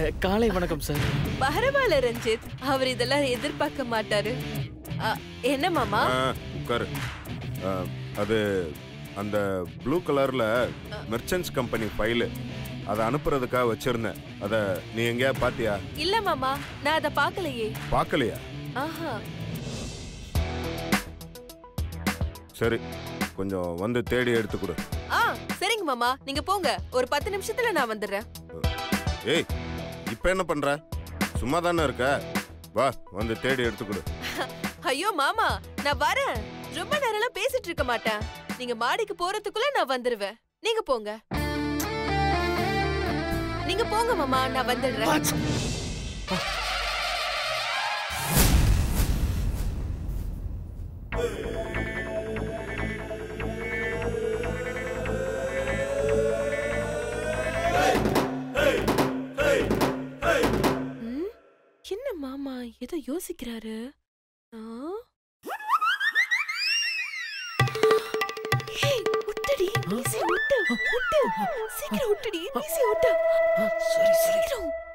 காலை வணக்கம் சார் பரவாயில்ல ரஞ்சித் அவர் இதெல்லாம் எதிர்பார்க்க மாட்டாரு அ, என்ன மாமா ஆ, உட்காரு ஆ, அது அந்த ப்ளூ கலர்ல மெர்ச்சன்ட்ஸ் கம்பெனி ஃபைலு அதை அனுப்புறதுக்காக வச்சிருந்தேன் அதை நீ எங்கேயா பாத்தியா இல்ல மாமா நான் அத பார்க்கலையே பார்க்கலையா ஆஹா சரி கொஞ்சம் வந்து தேடி எடுத்து கொடு ஆ சரிங்க மாமா நீங்க போங்க ஒரு பத்து நிமிஷத்துல நான் வந்துடுறேன் ஏய் இப்போ என்ன பண்ற சும்மா தானே இருக்க வா வந்து தேடி எடுத்து கொடு ஐயோ மாமா நான் வரேன் ரொம்ப நேரம்லாம் பேசிட்டு இருக்க மாட்டேன் நீங்க மாடிக்கு போறதுக்குள்ள நான் வந்துருவேன் நீங்க போங்க நீங்க போங்க மாமா நான் வந்துடுறேன் ம், என்ன மாமா ஏதோ யோசிக்கிறாரு ஆ? ஏய், விட்டுடி, மீசைய விட்டு, விட்டு. சீக்கிரம் விட்டுடி, மீசைய விட்டு. சரி சரி சீக்கிரம்.